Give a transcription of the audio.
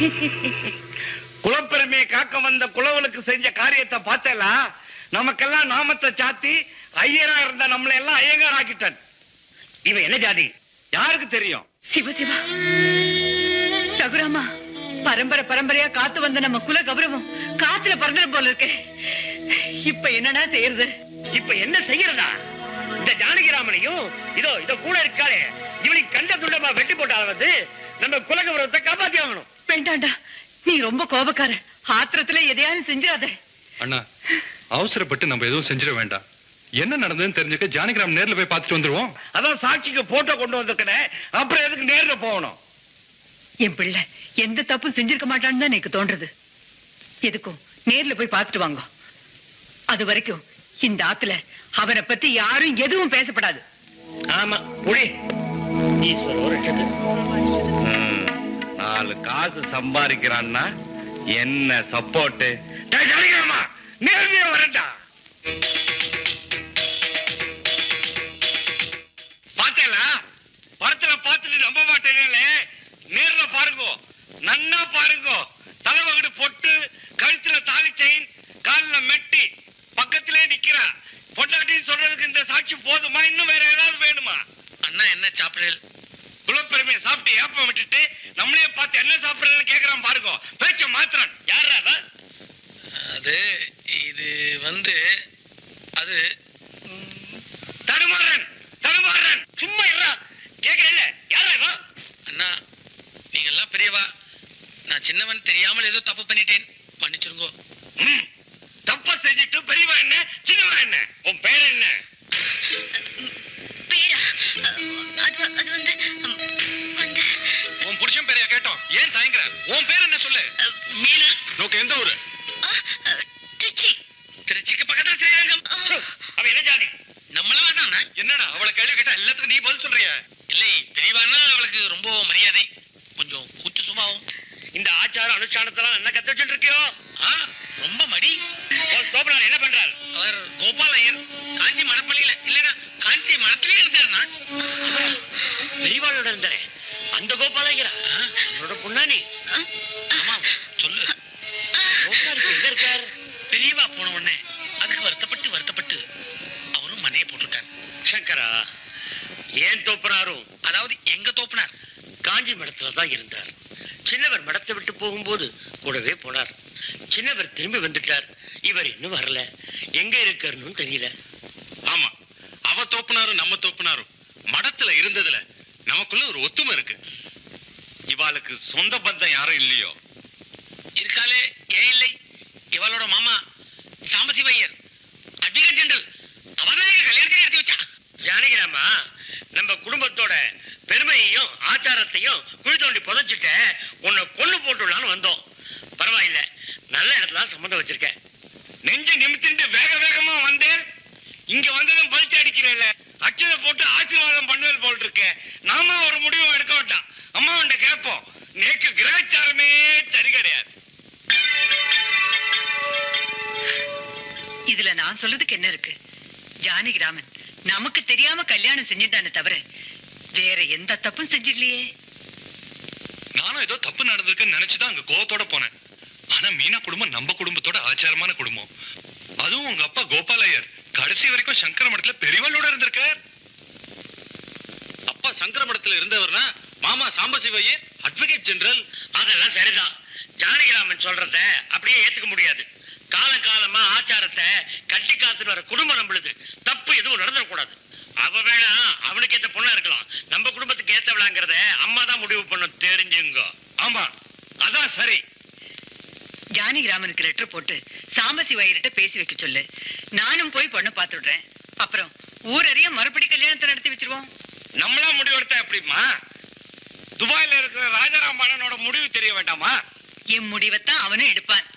குலப்பெருமையை காக்க வந்த குலவனுக்கு செஞ்ச காரியத்தை பார்த்தேலா நமக்கெல்லாம் நாமத்தை சாத்தி ஐயரா இருந்த நம்மளை எல்லாம் ஐயங்கார் ஆக்கிட்டான் இவன் என்ன ஜாதி யாருக்கு தெரியும் சிவ சிவா ரகுராமா பரம்பரை பரம்பரையா காத்து வந்த நம்ம குல கௌரவம் காத்துல பறந்துட போல இருக்கு இப்ப என்னன்னா செய்யறது இப்ப என்ன செய்யறதா இந்த ஜானகிராமனையும் இதோ இதோ கூட இருக்காளே இவனுக்கு கண்ட துண்டமா வெட்டி போட்டால வந்து நம்ம குலகௌரவத்தை காப்பாத்தி ஆகணும் வேண்டாண்டா நீ ரொம்ப கோபக்கார ஆத்திரத்துல எதையாவது செஞ்சிடாத அண்ணா அவசரப்பட்டு நம்ம எதுவும் செஞ்சிட வேண்டாம் என்ன நடந்ததுன்னு தெரிஞ்சுக்க ஜானகிராம் நேர்ல போய் பார்த்துட்டு வந்துருவோம் அதான் சாட்சிக்கு போட்டோ கொண்டு வந்திருக்கேன் அப்புறம் எதுக்கு நேர்ல போகணும் என் பிள்ளை எந்த தப்பும் செஞ்சிருக்க மாட்டான்னு தான் எனக்கு தோன்றது எதுக்கும் நேர்ல போய் பார்த்துட்டு வாங்க அது வரைக்கும் இந்த ஆத்துல அவனை பத்தி யாரும் எதுவும் பேசப்படாது ஆமா புடி ஈஸ்வரோ ரட்சது. ம், நாலு காசு சம்பாதிக்கிறான்னா என்ன சப்போர்ட் ஜானகிராமா நேர்லயே வரட்டா பாத்தேலா படத்துல பார்த்துட்டு நம்ப மாட்டேங்களே நேர்ல பாருங்க நன்னா பாருங்க தலைவகடு பொட்டு கழுத்துல தாலி செயின் கால்ல மெட்டி பக்கத்திலே நிக்கிறா பொண்டாட்டின்னு சொல்றதுக்கு இந்த சாட்சி போதுமா இன்னும் வேற ஏதாவது வேணுமா அண்ணா என்ன சாப்பிடுறேன் குலப்பெருமையை சாப்பிட்டு ஏப்பம் விட்டுட்டு நம்மளையே பார்த்து என்ன சாப்பிடுறேன்னு கேக்குறான் பாருங்க பேச்ச மாத்திரன் யாரா அவன்? அது இது வந்து அது தடுமாறன் தடுமாறன் சும்மா இருடா கேக்குறேன் யாரா இவன்? அண்ணா நீங்க எல்லாம் பெரியவா நான் சின்னவன் தெரியாமல் ஏதோ தப்பு பண்ணிட்டேன் மன்னிச்சிருங்கோ ம், தப்ப செஞ்சுட்டு பெரியவா என்ன சின்னவா என்ன உன் பேர் என்ன பேரா அது வ- அது வந்து ம், வந்து உன் புருஷன் பேரையா கேட்டோம் ஏன் தயங்குற உன் பேர் என்ன சொல்லு அஹ், மீனா நோக்கு எந்த ஊரு ஆ, அஹ், திருச்சி திருச்சிக்கு பக்கத்துல ஸ்ரீரங்கம் சு, அவன் என்ன ஜாதி நம்மளவா தான் என்னடா அவளை கேள்வி கேட்டா எல்லாத்துக்கும் நீ பதில் சொல்றிய இல்லை பெரியவானா அவளுக்கு ரொம்ப மரியாதை கொஞ்சம் கூச்ச சுபாவம் இந்த ஆச்சார அனுஷ்டானத்தெல்லாம் என்ன கத்து வச்சுட்டு இருக்கியோ ஆ ரொம்ப மடி உன் தோப்பனார் என்ன பண்றார் அவர் கோபால் ஐயர் காஞ்சி மணப்பள்ளியில இல்லைன்னா காஞ்சி மரத்திலே இருந்தாருண்ணா பெரியவாளோட இருந்தாரே அந்த கோபாலங்கிறா அவரோட பொண்ணானி ஆமா சொல்லு கோபாலுக்கு எங்க இருக்கார் பெரியவா போன உடனே அதுக்கு வருத்தப்பட்டு வருத்தப்பட்டு அவரும் மனையை போட்டுட்டார் சங்கரா ஏன் தோப்பனாரும் அதாவது எங்க தோப்புனார் காஞ்சி மடத்துல தான் இருந்தார் சின்னவர் மடத்தை விட்டு போகும்போது கூடவே போனார் சின்னவர் திரும்பி வந்துட்டார் இவர் இன்னும் வரல எங்க இருக்காருன்னு தெரியல ஆமா அவ தோப்புனாரும் நம்ம தோப்புனாரும் மடத்துல இருந்ததுல நமக்குள்ள ஒரு ஒத்துமை இருக்கு இவாளுக்கு சொந்த பந்தம் யாரும் இல்லையோ இருக்காலே ஏன் இல்லை இவளோட மாமா சாம்பசிவையர் அட்வொகேட் ஜெனரல் அவர்தான் எங்க கல்யாணத்தை நடத்தி வச்சா ஜானகிராமா நம்ம குடும்பத்தோட பெருமையையும் ஆச்சாரத்தையும் குழி தோண்டி புதைச்சிட்ட உன்னை கொண்டு போட்டுடலான்னு வந்தோம் பரவாயில்ல நல்ல இடத்துல சம்மந்தம் வச்சிருக்கேன் நெஞ்சு நிமித்திட்டு வேக வேகமா வந்தேன் இங்க வந்ததும் பல்ட்டி அடிக்கிறேன்ல அச்சதை போட்டு ஆசீர்வாதம் பண்ணுவேல் போல் இருக்க நாம ஒரு முடிவு எடுக்க வேண்டாம் அம்மா உண்ட கேட்போம் நேக்கு கிரகச்சாரமே சரி கிடையாது இதுல நான் சொல்றதுக்கு என்ன இருக்கு ஜானகிராமன் நமக்கு தெரியாம கல்யாணம் செஞ்சுட்டானே தவிர வேற எந்த தப்பும் செஞ்சிடலையே நானும் ஏதோ தப்பு நடந்திருக்குன்னு நினைச்சுதான் அங்க கோவத்தோட போனேன் ஆனா மீனா குடும்பம் நம்ம குடும்பத்தோட ஆச்சாரமான குடும்பம் அதுவும் உங்க அப்பா கோபாலையர் கடைசி வரைக்கும் சங்கர மடத்துல பெரியவளோட இருந்திருக்கார் அப்பா சங்கர மடத்துல இருந்தவர்னா மாமா சாம்பசிவையர் அட்வொகேட் ஜெனரல் அதெல்லாம் சரிதான் ஜானகிராமன் சொல்றத அப்படியே ஏத்துக்க முடியாது காலம் காலமா ஆச்சாரத்தை கட்டி காத்துட்டு வர குடும்பம் நம்மளுது தப்பு எதுவும் நடந்துடக்கூடாது அவ வேணா அவனுக்கு ஏத்த பொண்ணா இருக்கலாம் நம்ம குடும்பத்துக்கு ஏத்தவளாங்கிறத அம்மா தான் முடிவு பண்ணும் தெரிஞ்சுங்க ஆமா அதான் சரி ஜானகிராமனுக்கு லெட்டர் போட்டு சாம்பசி வயிறிட்ட பேசி வைக்க சொல்லு நானும் போய் பொண்ணை பார்த்துடுறேன் அப்புறம் ஊரறிய மறுபடி கல்யாணத்தை நடத்தி வச்சிருவோம் நம்மளா முடிவெடுத்தா எப்படிம்மா துபாயில இருக்கிற ராஜாராம் பாணனோட முடிவு தெரிய வேண்டாமா என் முடிவைத்தான் அவனும் எடுப்பான்